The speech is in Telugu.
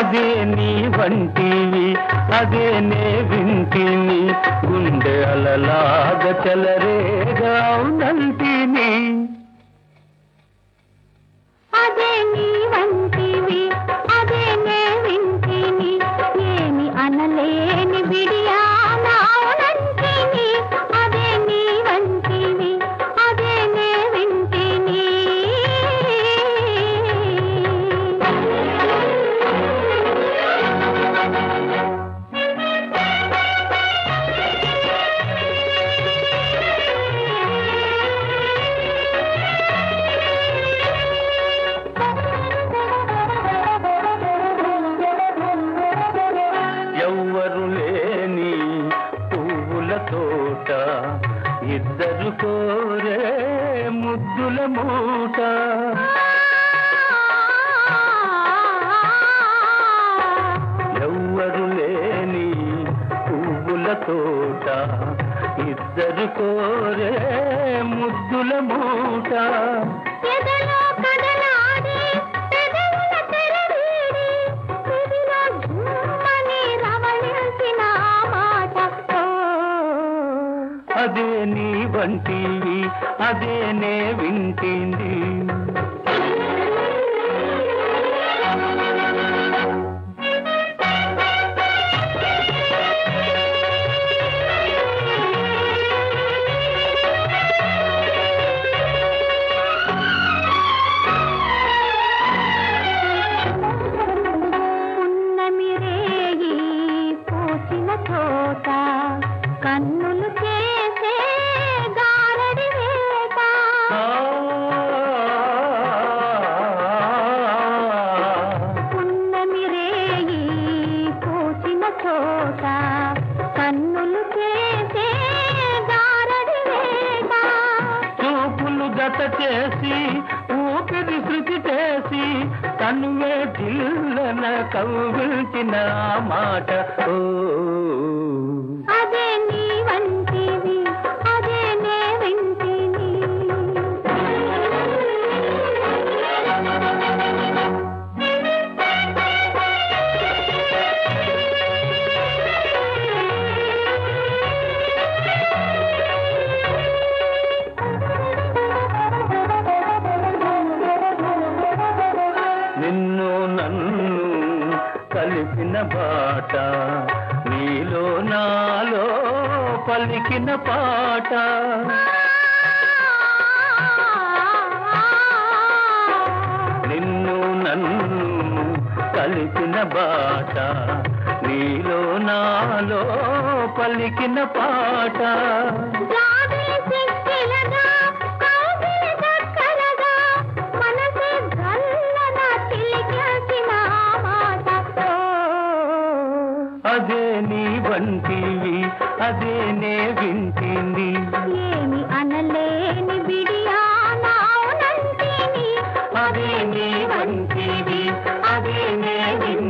అదే నీ వంటివి అదే నే వింటిని గుండె అలలాగ చెలరేగా నంటిని అదే నీ వంటివి అదే నే వింటిని ఏమి అనలేని బిడియానంటిని అదే నీ వంటివి అదే నే వింటిని ఎవ్వరు లేని పువ్వుల తోట ఇద్దరు కోరే ముద్దుల మూట ఎవ్వరు లేని పువ్వుల తోట ఇద్దరు కోరే ముద్దుల మూట ఎదలో కదలాడి పెదవుల తెరవీడి చెవిలో ఝుమ్మని రవళించిన మాట ఓ. అదే నీ వంటివి అదే నే వింటింది పున్నమి రేగి పూసిన చోట కన్నులు చేసే గారడి వేట ఆ, పున్నమి రేగి పూసిన చోట కన్నులు చేసే గారడి వేట చూపులు గత చేసి ఊపిరి శృతి చేసి తనువే జిల్లన కవ్విల్చిన ఆ మాట ఓ అదే నీ వంటివి అదే నే వింటిని నిన్ను నన్ను కలిపిన బాట నీలో నాలో పలికిన పాట నిన్ను నన్ను కలిపిన బాట నీలో నాలో పలికిన పాట జాబిలి చెక్కిలగా, కౌగిలి చక్కరగా, మనసే గల్లన తిలికేసిన మాటతో. అదే నీ వంటివి అదే నే వింటింది ఏమి అనలేని బిడియానంటిని అదే నీ వంటివి అదే నే వింటింది